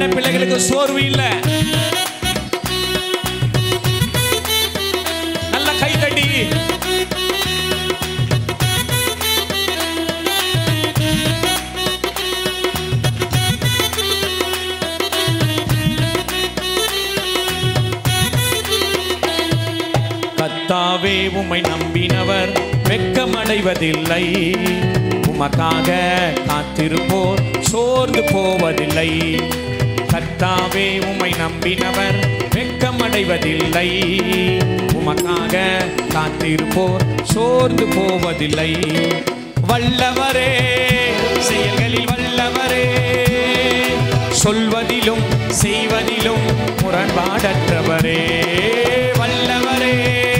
தேவன பிள்ளைகளுக்கு சோர்வு இல்ல நல்ல கை தட்டி கத்தாவே உம்மை நம்பினவர் வெட்கமடைவதில்லை உமக்காக காத்திருப்போர் சோர்ந்து போவதில்லை கத்தாவே உம்மை நம்பினவர் வெட்கமடைவதில்லை உமக்காக காத்திருப்போர் சோர்ந்து போவதில்லை வல்லவரே செயல்களில் வல்லவரே சொல்வதிலும் செய்வதிலும் முரண்பாடற்றவரே வல்லவரே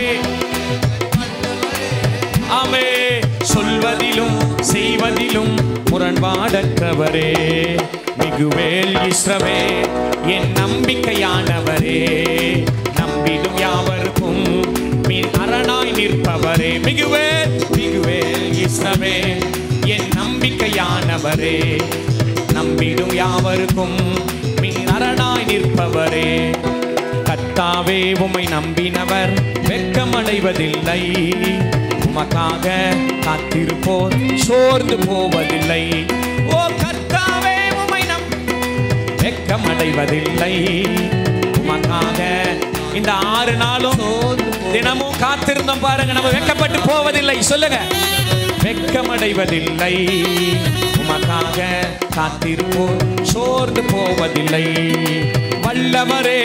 ஆமே சொல்வதிலும் செய்வதிலும் முரண்பாடற்றவரே மிகுவேல் இஸ்ரவே என் நம்பிக்கையானவரே நம்பிடும் யாவருக்கும் மீன் அரணாய் நிற்பவரே மிகுவேல் மிகுவேல் இஸ்ரவே என் நம்பிக்கையானவரே நம்பிடும் யாவருக்கும் மீன் அரணாய் நிற்பவரே கத்தாவே உம்மை நம்பினவர் வெட்கமடைவதில்லை உமக்காக காத்திருப்போர் சோர்ந்து போவதில்லை ஓ கத்தாவே உம்மை நம் வெட்கமடைவதில்லை உமக்காக இந்த ஆறு நாளும் தினமும் காத்திருந்தோம் பாருங்க நம்ம வெட்கப்பட்டு போவதில்லை சொல்லுங்க வெட்கமடைவதில்லை உமக்காக காத்திருப்போர் சோர்ந்து போவதில்லை வல்லவரே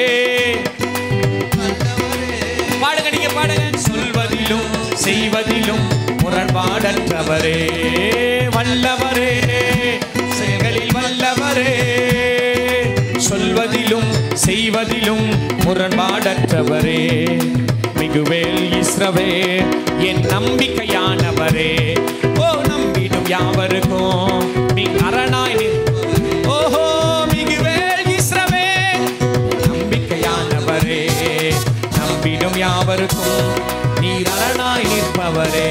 பாடுங்க நீங்க பாடுங்க சொல்வதிலும் செய்வதிலும் முரண்பாடற்றவரே வல்லவரே செயல்களில் வல்லவரே சொல்வதிலும் செய்வதிலும் முரண்பாடற்றவரே மிகுவேல் இஸ்ரவே என் நம்பிக்கையானவரே ஓ நம்பிடும் யாவருக்கும் நீ அரணாய் நிற்- ஓஹோ மிகுவேல் இஸ்ரவே நம்பிக்கையானவரே நம்பிடும் யாவருக்கும் நீர் அரணாய் நிற்பவரே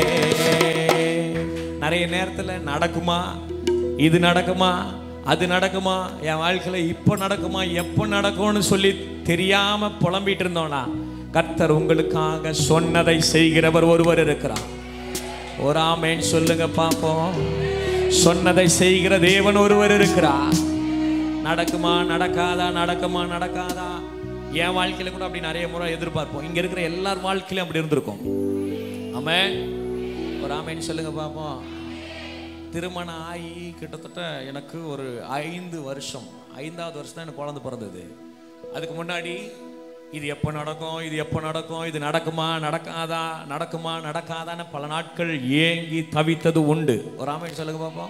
நிறைய நேரத்துல நடக்குமா இது நடக்குமா அது நடக்குமா என் வாழ்க்கையில இப்போ நடக்குமா எப்போ நடக்கும்னு சொல்லி தெரியாம புலம்பிட்டு இருந்தோம்னா கர்த்தர் உங்களுக்காக சொன்னதை செய்கிறவர் ஒருவர் இருக்கிறார் ஒரு ஆமேன் சொல்லுங்க பாப்போம் சொன்னதை செய்கிற தேவன் ஒருவர் இருக்கிறார் நடக்குமா நடக்காதா நடக்குமா நடக்காதா என் வாழ்க்கையில கூட அப்படி நிறைய முறை எதிர்பார்ப்போம் இங்க இருக்கிற எல்லார் வாழ்க்கையிலும் அப்படி இருந்திருக்கும் ஆமே ஒரு ஆமேன்னு சொல்லுங்க பாப்போம் திருமணம் ஆகி கிட்டத்தட்ட எனக்கு ஒரு ஐந்து வருஷம் ஐந்தாவது வருஷம் தான் எனக்கு குழந்தை பிறந்தது அதுக்கு முன்னாடி இது எப்போ நடக்கும் இது எப்போ நடக்கும் இது நடக்குமா நடக்காதா நடக்குமா நடக்காதான்னு பல நாட்கள் ஏங்கி தவித்தது உண்டு ஒரு ஆமேன்னு சொல்லுங்க பாப்போம்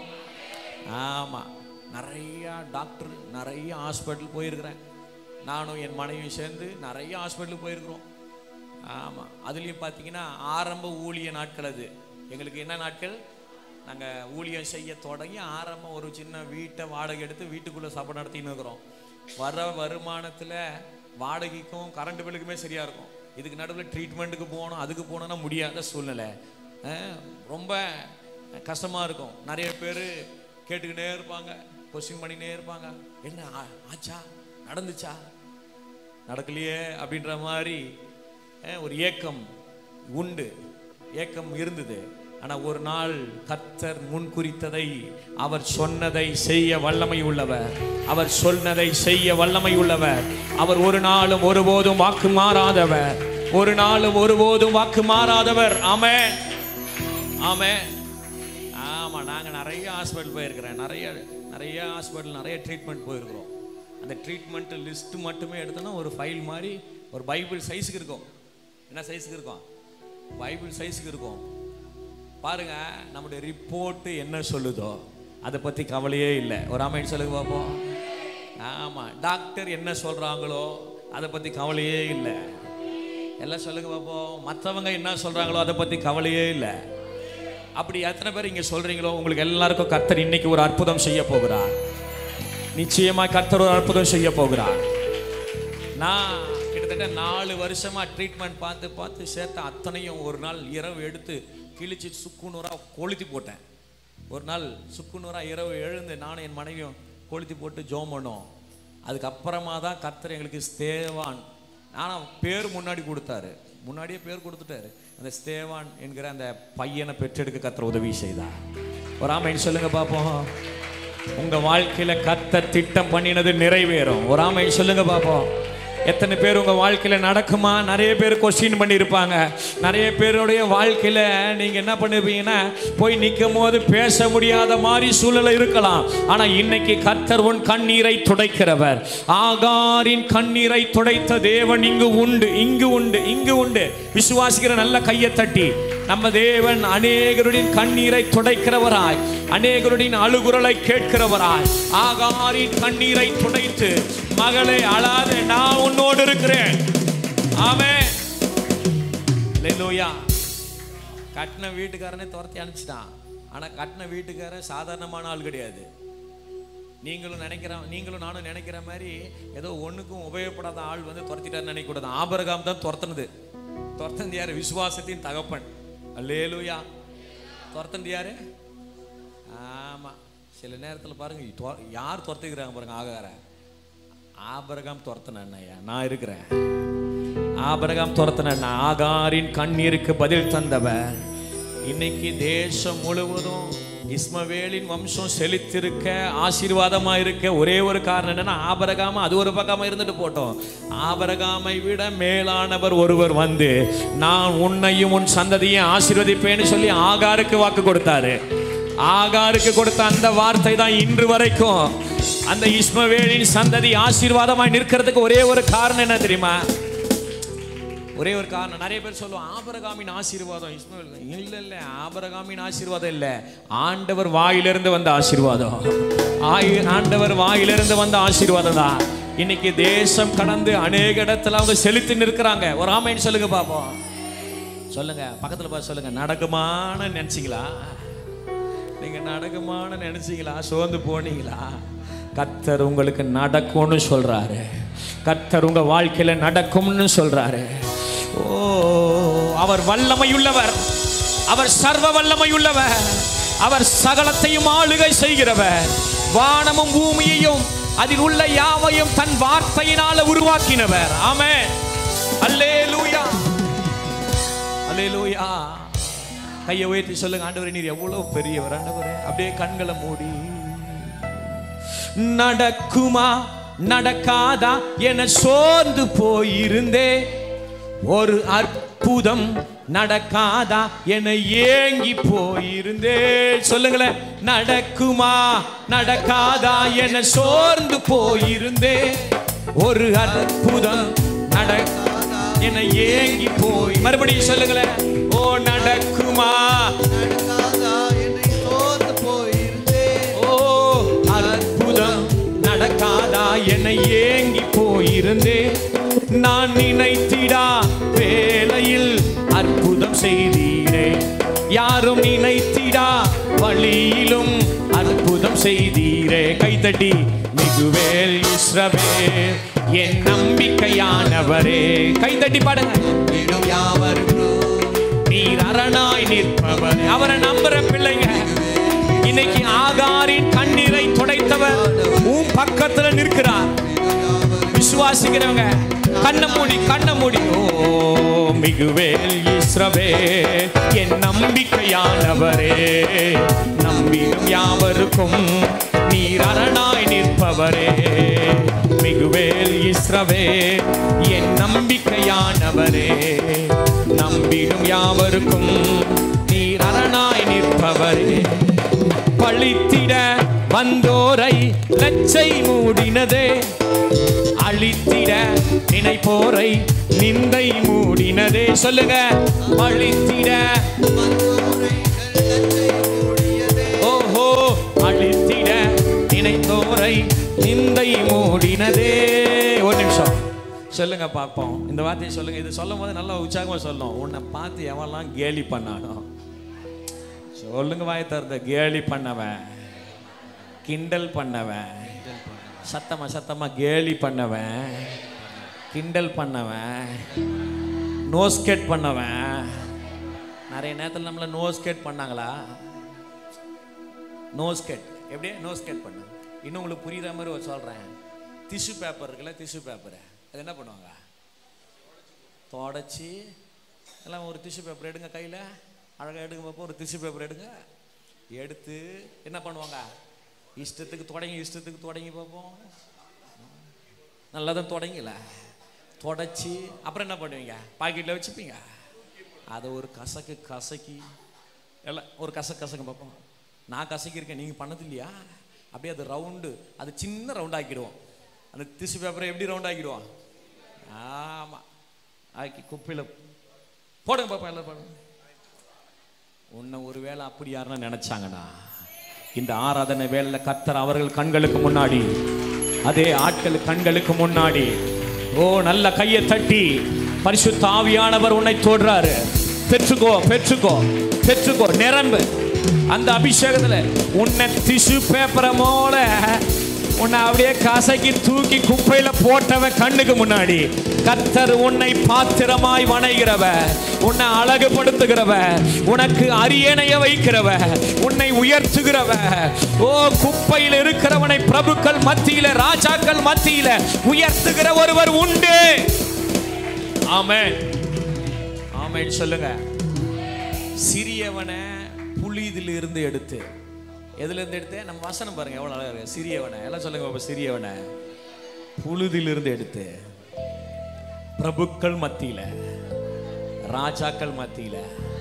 ஆமாம் நிறையா டாக்டர் நிறைய ஹாஸ்பிட்டல் போயிருக்கிறேன் நானும் என் மனைவியும் சேர்ந்து நிறைய ஹாஸ்பிட்டலுக்கு போயிருக்கிறோம் ஆமாம் அதுலேயும் பார்த்தீங்கன்னா ஆரம்ப ஊழிய நாட்கள் அது எங்களுக்கு என்ன நாட்கள் நாங்கள் ஊழியம் செய்ய தொடங்கி ஆரம்பம் ஒரு சின்ன வீட்டை வாடகை எடுத்து வீட்டுக்குள்ளே சாப்பாடு நடத்தின்னு இருக்கிறோம் வர வருமானத்தில் வாடகைக்கும் கரண்ட் பில்லுக்குமே சரியாக இருக்கும் இதுக்கு நடுவில் ட்ரீட்மெண்ட்டுக்கு போகணும் அதுக்கு போகணுன்னா முடியாத சூழ்நிலை அஹ், ரொம்ப கஷ்டமாக இருக்கும் நிறைய பேர் கேட்டுக்கிட்டே இருப்பாங்க கொஸ்டின் பண்ணினே இருப்பாங்க என்ன ஆ- ஆச்சா நடந்துச்சா நடக்கலையே அப்படின்ற மாதிரி அஹ், ஒரு ஏக்கம் உண்டு ஏக்கம் இருந்தது ஆனா ஒரு நாள் கர்த்தர் முன்குறித்ததை அவர் சொன்னதை செய்ய வல்லமை உள்ளவர் அவர் சொன்னதை செய்ய வல்லமை உள்ளவர் அவர் ஒரு நாளும் ஒருபோதும் வாக்கு மாறாதவர் ஒரு நாளும் ஒருபோதும் வாக்கு மாறாதவர் ஆமே ஆமே ஆமா நாங்க நிறைய ஹாஸ்பிட்டல் போயிருக்கிறேன் நிறைய நிறைய ஹாஸ்பிட்டல் நிறைய ட்ரீட்மெண்ட் போயிருக்கிறோம் அந்த ட்ரீட்மெண்ட் லிஸ்ட் மட்டுமே எடுத்தோன்னா ஒரு ஃபைல் மாதிரி ஒரு பைபிள் சைஸுக்கு இருக்கும் என்ன சைஸுக்கு இருக்கும் பைபிள் சைஸுக்கு இருக்கும் பாருங்க நம்முடைய ரிப்போர்ட் என்ன சொல்லுதோ அதை பத்தி கவலையே இல்லை ஒரு அமைன்னு சொல்லுங்க பார்ப்போம் ஆமா டாக்டர் என்ன சொல்றாங்களோ அதை பத்தி கவலையே இல்லை எல்லாம் சொல்லுங்க பார்ப்போம் மற்றவங்க என்ன சொல்றாங்களோ அதை பத்தி கவலையே இல்லை அப்படி எத்தனை பேர் இங்க சொல்றீங்களோ உங்களுக்கு எல்லாருக்கும் கர்த்தர் இன்னைக்கு ஒரு அற்புதம் செய்ய போகிறார் நிச்சயமா கர்த்தர் ஒரு அற்புதம் செய்ய போகிறார் நான் கிட்டத்தட்ட நாலு வருஷமா ட்ரீட்மெண்ட் பார்த்து பார்த்து சேர்த்த அத்தனையும் ஒரு நாள் இரவு எடுத்து கிழிச்சு சுக்குநூறா கொளுத்தி போட்டேன் ஒரு நாள் சுக்குநூறா இரவு எழுந்து நானும் என் மனைவியும் கொளுத்தி போட்டு ஜோம் பண்ணோம் அதுக்கப்புறமா தான் கர்த்தர் எங்களுக்கு ஸ்தேவான் ஆனால் பேர் முன்னாடி கொடுத்தாரு முன்னாடியே பேர் கொடுத்துட்டாரு அந்த ஸ்தேவான் என்கிற அந்த பையனை பெற்றெடுக்க கர்த்தர் உதவி செய்தார் ஒரு ஆமைன்னு சொல்லுங்க பார்ப்போம் உங்க வாழ்க்கையில கர்த்தர் திட்டம் பண்ணினது நிறைவேறும் ஒரு ஆமைன்னு சொல்லுங்க பார்ப்போம் எத்தனை பேர் உங்க வாழ்க்கையில நடக்குமா நிறைய பேர் கொஸ்டின் பண்ணியிருப்பாங்க நிறைய பேருடைய வாழ்க்கையில நீங்க என்ன பண்ணிருப்பீங்கன்னா போய் நிற்கும் போது பேச முடியாத மாதிரி சூழ்நிலை இருக்கலாம் ஆனா இன்னைக்கு கர்த்தர் உன் கண்ணீரை துடைக்கிறவர் ஆகாரின் கண்ணீரை துடைத்த தேவன் இங்கு உண்டு இங்கு உண்டு இங்கு உண்டு விசுவாசிக்கிற நல்ல கையை தட்டி நம்ம தேவன் அநேகருடைய கண்ணீரை துடைக்கிறவராய் அநேகருடைய அழுகுரலை கேட்கிறவராய் ஆகாரின் கண்ணீரை துடைத்து மகளே அழாத நான் உன்னோடு இருக்கிறேன் ஆமென் அல்லேலூயா கட்டின வீட்டுக்காரனே துரத்தி அனுப்பிச்சிட்டான் ஆனா கட்டின வீட்டுக்காரன் சாதாரணமான ஆள் கிடையாது நீங்களும் நினைக்கிற நீங்களும் நானும் நினைக்கிற மாதிரி ஏதோ ஒண்ணுக்கும் உபயோகப்படாத ஆள் வந்து துரத்திட்டாருன்னு நினைக்கக்கூடாது ஆபரகாம் தான் துரத்துனது துரத்தந்து யாரு விசுவாசத்தின் தகப்பன் அல்லேலூயா துரத்தந்து யாரு ஆமா சில நேரத்துல பாருங்க தொ- யார் துரத்துக்கிறாங்க பாருங்க ஆகார ஆபரகாம் துரத்தன அண்ணையா நான் இருக்கிறேன் ஆபரகாம் துரத்தன ஆகாரின் கண்ணீருக்கு பதில் தந்தவர் இன்னைக்கு தேசம் முழுவதும் இஸ்மவேலின் வம்சம் செழித்திருக்க ஆசீர்வாதமா இருக்க ஒரே ஒரு காரணம் என்னன்னா ஆபரகாம அது ஒரு பக்கமா இருந்துட்டு போட்டோம் ஆபரகாமை விட மேலானவர் ஒருவர் வந்து நான் உன்னையும் உன் சந்ததியும் ஆசீர்வதிப்பேன்னு சொல்லி ஆகாருக்கு வாக்கு கொடுத்தாரு ஆகாருக்கு கொடுத்த அந்த வார்த்தை தான் இன்று வரைக்கும் அந்த இஸ்மவேலின் சந்ததி ஆசீர்வாதமாய் நிற்கிறதுக்கு ஒரே ஒரு காரணம் என்ன தெரியுமா ஒரே ஒரு காரணம் நிறைய பேர் சொல்லுவோம் ஆபரகாமின் ஆசீர்வாதம் இஸ்மவேல் இல்ல இல்ல ஆபரகாமின் ஆசீர்வாதம் இல்ல ஆண்டவர் வாயிலிருந்து வந்த ஆசீர்வாதம் ஆயி- ஆண்டவர் வாயிலிருந்து வந்த ஆசீர்வாதம் தான் இன்னைக்கு தேசம் கடந்து அநேக இடத்துல அவங்க செலுத்தி நிற்கிறாங்க ஒரு ஆமைன்னு சொல்லுங்க பாப்போம் சொல்லுங்க பக்கத்துல பார்த்து சொல்லுங்க நடக்குமான்னு நினைச்சீங்களா நீங்க நடக்குமான்னு நினைச்சீங்களா சோர்ந்து போனீங்களா கத்தர் உங்களுக்கு நடக்கும்னு சொல்றாரு கத்தர் உங்க வாழ்க்கையில நடக்கும்னு சொல்றாரு ஓ அவர் வல்லமையுள்ளவர் அவர் சர்வ வல்லமையுள்ளவர் அவர் சகலத்தையும் ஆளுகை செய்கிறவர் வானமும் பூமியையும் அதில் உள்ள யாவையும் தன் வார்த்தையினால உருவாக்கினவர் ஆமென் அல்லேலூயா அல்லேலூயா கையை உயர்த்தி சொல்லுங்க ஆண்டவரே நீர் எவ்வளவு பெரியவர் ஆண்டவரே அப்படியே கண்களை மூடி நடக்குமா நடக்காதா என சோர்ந்து போயிருந்தே ஒரு அற்புதம் நடக்காதா என ஏங்கி போயிருந்தே சொல்லுங்களேன் நடக்குமா நடக்காதா என சோர்ந்து போயிருந்தே ஒரு அற்புதம் நடக்காதா என ஏங்கி போய் மறுபடியும் சொல்லுங்களேன் ஓ நடக்குமா நடக்காதா என்னை சோர்ந்து போயிருந்தேன் ஓ அற்புதம் நடக்காதா என ஏங்கி போயிருந்தே நான் நினைத்திடா வேளையில் அற்புதம் செய்தீரே யாரும் நினைத்திடா வழியிலும் அற்புதம் செய்தீரே கைத்தட்டி மிகுவேல் இஸ்ரவேல் என் நம்பிக்கையானவரே கைத்தட்டி பாடுங்க இடம் யாவருக்கும் நீர் அரணாய் நிற்பவர் அவரை நம்புற பிள்ளைங்க இன்னைக்கு ஆகாரின் கண்ணீரை துடைத்தவர் உன் பக்கத்துல நிற்கிறார் விசுவாசிக்கிறவங்க கண்ணை மூடி கண்ணை மூடி ஓ மிகுவேல் இஸ்ரவே என் நம்பிக்கையானவரே நம்பிடும் யாவருக்கும் நீர் அரணாய் நிற்பவரே மிகுவேல் இஸ்ரவே என் நம்பிக்கையானவரே நம்பிடும் யாவருக்கும் நீர் அரணாய் நிற்பவரே பழித்திட வந்தோரை லச்சை மூடினதே அழித்திட நினைப்போரை நிந்தை மூடினதே சொல்லுங்க அழித்திட ஓஹோ அழித்திட நினைத்தோரை நிந்தை மூடினதே ஒரு நிமிஷம் சொல்லுங்க பார்ப்போம் இந்த வார்த்தையை சொல்லுங்க இது சொல்லும் போது நல்லா உற்சாகமா சொல்லும் உன்னை பார்த்து எவன்லாம் கேலி பண்ணானோ சொல்லுங்க வாய் திறந்த கேலி பண்ணவன் கிண்டல் பண்ணவன் சத்தமா சத்தமா கேலி பண்ணவன் கிண்டல் பண்ணவன் நோஸ்கேட் பண்ணவன் நிறைய நேரத்தில் நம்மள நோஸ்கேட் பண்ணாங்களா நோஸ்கேட் எப்படியே நோஸ்கேட் பண்ண இன்னும் உங்களுக்கு புரியுற மாதிரி ஒரு சொல்றேன் டிஷ்யூ பேப்பர் இருக்குல்ல டிஷ்யூ பேப்பர் அது என்ன பண்ணுவாங்க தொடச்சி எல்லாம் ஒரு டிஷ்யூ பேப்பர் எடுங்க கையில் அழகாக எடுங்க பார்ப்போம் ஒரு டிஷ்யூ பேப்பர் எடுங்க எடுத்து என்ன பண்ணுவாங்க இஷ்டத்துக்கு தொடங்கி இஷ்டத்துக்கு தொடங்கி பார்ப்போம் நல்லா தான் தொடங்கல தொடச்சி அப்புறம் என்ன பண்ணுவீங்க பாக்கெட்டில் வச்சுப்பீங்க அதை ஒரு கசக்கு கசக்கி எல்லாம் ஒரு கசக்கு கசக்கு பார்ப்போம் நான் கசக்கியிருக்கேன் நீங்கள் பண்ணது இல்லையா அப்படியே அது ரவுண்டு அது சின்ன ரவுண்ட் ஆக்கிடுவோம் அந்த டிஷ்யூ பேப்பரை எப்படி ரவுண்ட் ஆக்கிடுவோம் ஆமாம் ஆக்கி குப்பையில் போடுங்க பாப்பா எல்லாரும் போடுங்க உன்னை ஒருவேளை அப்படி யாருன்னா நினைச்சாங்கண்ணா இந்த ஆராதனை வேலையில கத்தர் அவர்கள் கண்களுக்கு முன்னாடி அதே ஆட்கள் கண்களுக்கு முன்னாடி ஓ நல்ல கையை தட்டி பரிசுத்த ஆவியானவர் உன்னை தொடுறாரு பெற்றுக்கோ பெற்றுக்கோ பெற்றுக்கோ நிரம்பு அந்த அபிஷேகத்துல உன்னை டிஷ்யூ பேப்பரை போல உன்னை அப்படியே கசக்கி தூக்கி குப்பையில போட்டவன் கண்ணுக்கு முன்னாடி கத்தர் உன்னை பாத்திரமாய் வணைகிறவ உன்னை அழகுபடுத்துகிறவ உனக்கு அரியணைய வைக்கிறவ உன்னை உயர்த்துகிறவ ஓ குப்பையில் இருக்கிறவனை பிரபுக்கள் மத்தியில ராஜாக்கள் மத்தியில உயர்த்துகிற ஒருவர் உண்டு ஆமென் ஆமென் சொல்லுங்க சிறியவனை புலிதில் இருந்து எடுத்து எதுல இருந்து எடுத்து நம்ம வசனம் பாருங்க எவ்வளவு அழகா இருக்கு சிறியவனை எல்லாம் சொல்லுங்க பாப்பா சிறியவனை புழுதில் இருந்து எடுத்து பிரபுக்கள் மத்தியில ராஜாக்கள் மத்தியில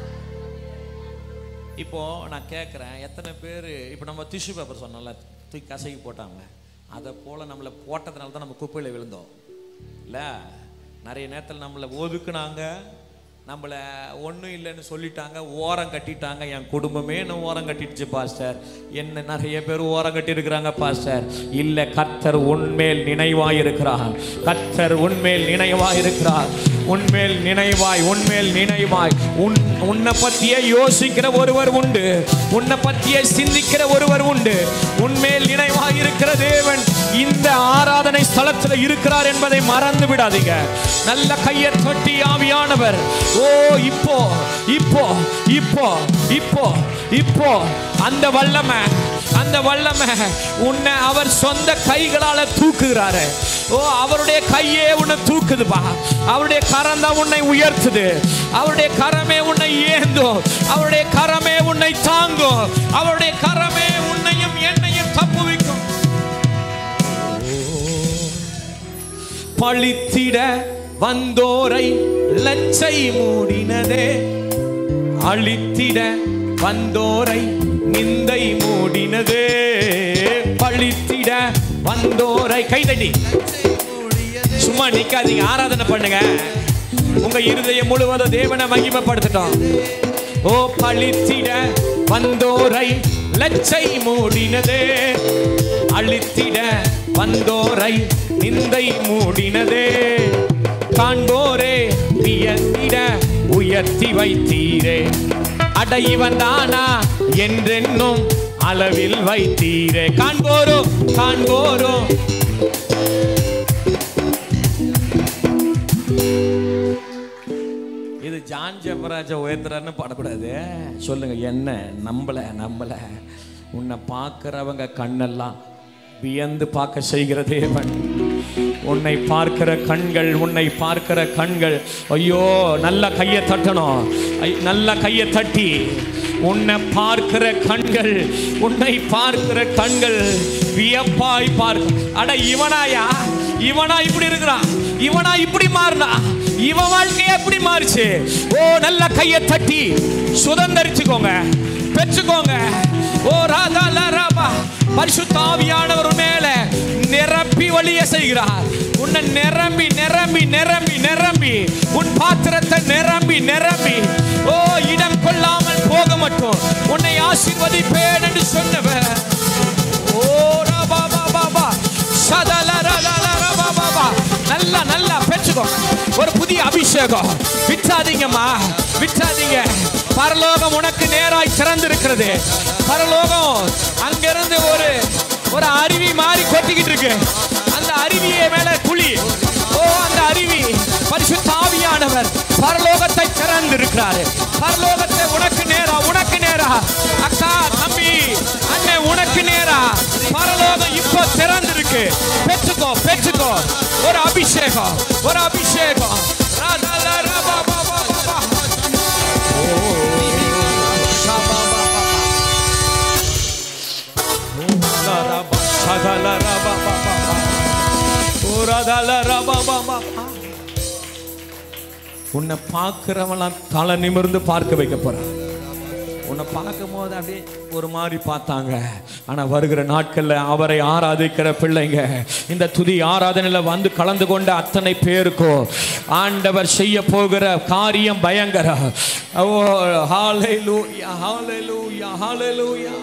இப்போ நான் கேட்குறேன் எத்தனை பேர் இப்போ நம்ம டிஷ்யூ பேப்பர் சொன்னோம்ல தூக்கி கசக்கி போட்டாங்க அதை போல நம்மளை போட்டதுனால தான் நம்ம குப்பையில் விழுந்தோம் இல்லை நிறைய நேரத்தில் நம்மளை ஒதுக்குனாங்க நம்மளை ஒன்றும் இல்லைன்னு சொல்லிட்டாங்க ஓரம் கட்டிட்டாங்க என் குடும்பமே என்ன ஓரம் கட்டிடுச்சு பாஸ்டர் என்ன நிறைய பேர் ஓரம் கட்டியிருக்கிறாங்க பாஸ்டர் இல்லை கர்த்தர் உன்மேல் நினைவாய் இருக்கிறார் கர்த்தர் உன்மேல் நினைவாய் இருக்கிறார் உன்மேல் நினைவாய் உன்மேல் நினைவாய் உன் உன்னை பற்றியே யோசிக்கிற ஒருவர் உண்டு உன்னை பற்றியே சிந்திக்கிற ஒருவர் உண்டு உன்மேல் நினைவாய் இருக்கிற தேவன் இந்த ஆராதனை ஸ்தலத்தில் இருக்கிறார் என்பதை மறந்து விடாதீங்க நல்ல கையை தொட்டி ஆவியானவர் ஓ இப்போ இப்போ இப்போ இப்போ இப்போ அந்த வல்லமை அந்த வல்லமை உன்னை அவர் சொந்த கைகளால தூக்குகிறாரு ஓ அவருடைய கையே உன்னை தூக்குதுப்பா அவருடைய கரம் தான் உன்னை உயர்த்துது அவருடைய கரமே உன்னை ஏந்தும் அவருடைய கரமே உன்னை தாங்கும் அவருடைய கரமே உன்னையும் என்னையும் தப்புவிக்கும் பழித்திட வந்தோரை லச்சை மூடினதே அழித்திட வந்தோரை நிந்தை மூடினதே பழித்திட வந்தோரை கைதட்டி சும்மா நிக்காதீங்க ஆராதனை பண்ணுங்க உங்க இருதயம் முழுவதும் தேவனை மகிமைப்படுத்தட்டும் ஓ பழித்திட வந்தோரை லச்சை மூடினதே அழித்திட வந்தோரை நிந்தை மூடினதே காண்போரே வியந்திட உயர்த்தி வைத்தீரே அட இவன் தானா என்றென்னும் அளவில் வைத்தீரே காண்போரோ காண்போரோ இது ஜான் ஜெபராஜ உயர்த்துறான்னு பாடக்கூடாது சொல்லுங்க என்ன நம்பல நம்பல உன்னை பார்க்கிறவங்க கண்ணெல்லாம் வியந்து பார்க்க செய்கிற தேவன் உன்னை பார்க்கிற கண்கள் உன்னை பார்க்கிற கண்கள் ஐயோ நல்ல கையை தட்டணும் ஐ- நல்ல கையை தட்டி உன்னை பார்க்கிற கண்கள் உன்னை பார்க்கிற கண்கள் வியப்பாய் பார்க்க அட இவனாயா இவனா இப்படி இருக்கிறான் இவனா இப்படி மாறினா இவன் வாழ்க்கையே எப்படி மாறுச்சு ஓ நல்ல கையை தட்டி சுதந்தரிச்சுக்கோங்க பெற்றுக்கோங்க ஓ ராதா லா ராபா பரிசுத்த ஆவியானவர் உன் மேல நிரப்பி வழிய செய்கிறார் உன்னை நிரம்பி நிரம்பி நிரம்பி நிரம்பி உன் பாத்திரத்தை நிரம்பி நிரம்பி ஓ இடம் கொள்ளாமல் போக மட்டும் உன்னை ஆசீர்வதிப்பேன் என்று சொன்னவர் ஓ ராபா பாபா பா சதல ரலல பாபா நல்லா நல்லா பெற்றுக்கோ ஒரு புதிய அபிஷேகம் விற்றாதீங்கம்மா விற்றாதீங்க பரலோகம் உனக்கு நேராய் திறந்திருக்கிறது பரலோகம் அங்கிருந்து ஒரு ஒரு அருவி மாறி கொட்டிக்கிட்டு இருக்கு அந்த அருவியை மேல குழி ஓ அந்த அருவி பரிசுத்த ஆவியானவர் பரலோகத்தை திறந்திருக்கிறாரு பரலோகத்தை உனக்கு நேரா உனக்கு நேரா அக்கா தம்பி அண்ணன் உனக்கு நேரா பரலோகம் இப்போ திறந்திருக்கு பெற்றுக்கோ பெற்று ஒரு அபிஷேகம் ஒரு அபிஷேகம் ரதல ரபபபபப. ஓ, ஷபபபப. ஓ, ரரப, சகல ரபபபப. ஓ, ரதல ரபபபப. உன்னை பார்க்கிறவெல்லாம் தலை நிமிர்ந்து பார்க்க வைக்க போறான் உன்னை பார்க்கும் போது அப்படியே ஒரு மாதிரி பார்த்தாங்க ஆனா வருகிற நாட்கள்ல அவரை ஆராதிக்கிற பிள்ளைங்க இந்த துதி ஆராதனையில் வந்து கலந்து கொண்ட அத்தனை பேருக்கும் ஆண்டவர் செய்ய போகிற காரியம் பயங்கர ஓ ஹalleluya ஹalleluya ஹalleluya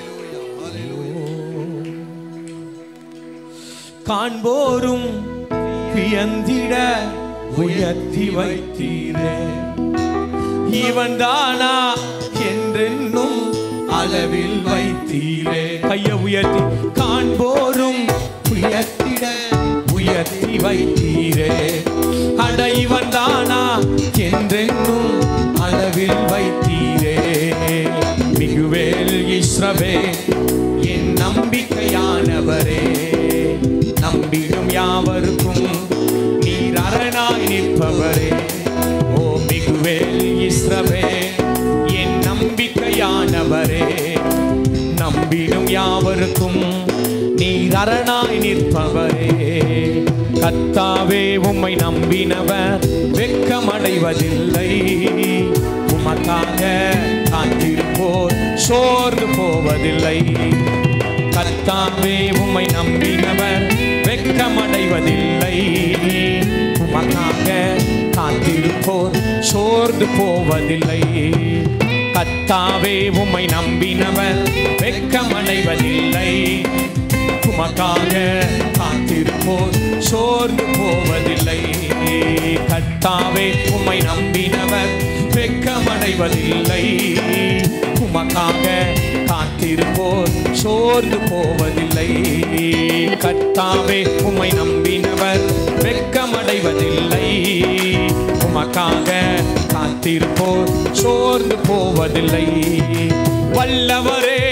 காண்போரும் வியந்திட உயர்த்தி வைத்தீரே இவன் தானா என்றென்னும் அளவில் வைத்தீரே கைய உயர்த்தி காண்போரும் உயர்த்திட உயர்த்தி வைத்தீரே அட இவன் தானா என்றென்னும் அளவில் வைத்தீரே மிகுவேல் இஸ்ரவே என் நம்பிக்கையானவரே நம்பிடும் யாவருக்கும் நீர் அரணாய் நிற்பவரே ஓ மிகுவேல் இஸ்ரவே என் நம்பிக்கையானவரே நம்பிடும் யாவருக்கும் நீர் அரணாய் நிற்பவரே கத்தாவே உம்மை நம்பினவர் வெட்கமடைவதில்லை உமக்காக காத்திருப்போர் சோர்ந்து போவதில்லை கத்தாவே உம்மை நம்பினவர் வெட்கமடைவதில்லை உமக்காக காத்திருப்போர் சோர்ந்து போவதில்லை கத்தாவே உம்மை நம்பினவர் வெட்கமடைவதில்லை உமக்காக காத்திருப்போர் சோர்ந்து போவதில்லை கத்தாவே உம்மை நம்பினவர் வெட்கமடைவதில்லை உமக்காக காத்திருப்போர் சோர்ந்து போவதில்லை கத்தாவே உம்மை நம்பினவர் வெட்கமடைவதில்லை உமக்காக காத்திருப்போர் சோர்ந்து போவதில்லை வல்லவரே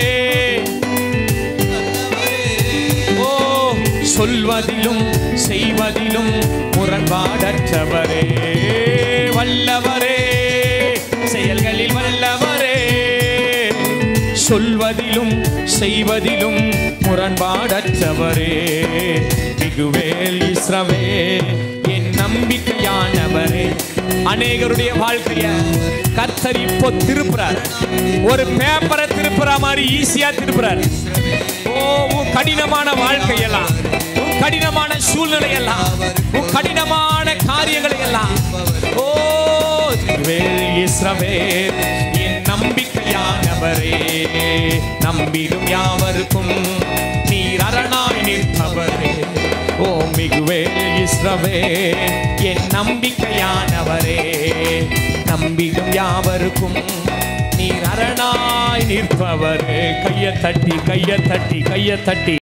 ஓ சொல்வதிலும் செய்வதிலும் முரண்பாடற்றவரே வல்லவரே செயல்களில் வல்லவரே சொல்வதிலும் செய்வதிலும் முரண்பாடற்றவரே மிகுவேல் இஸ்ரவே என் நம்பிக்கையானவரே அநேகருடைய வாழ்க்கைய கர்த்தர் இப்போ திருப்புறார் ஒரு பேப்பரை திருப்புற மாதிரி ஈஸியா திருப்புறார் ஓ உன் கடினமான வாழ்க்கையெல்லாம் உன் கடினமான சூழ்நிலை எல்லாம் உன் கடினமான காரியங்களை எல்லாம் ஓ வேல் இஸ்ரவேல் என் நம்பிக்கையானவரே நம்பிடும் யாவருக்கும் நீர் அரணாய் நிற்பவரே ஓ மிகுவேல் இஸ்ரவே என் நம்பிக்கையானவரே நம்பிடும் யாவருக்கும் நீர் அரணாய் நிற்பவரே கைய தட்டி கைய தட்டி கைய தட்டி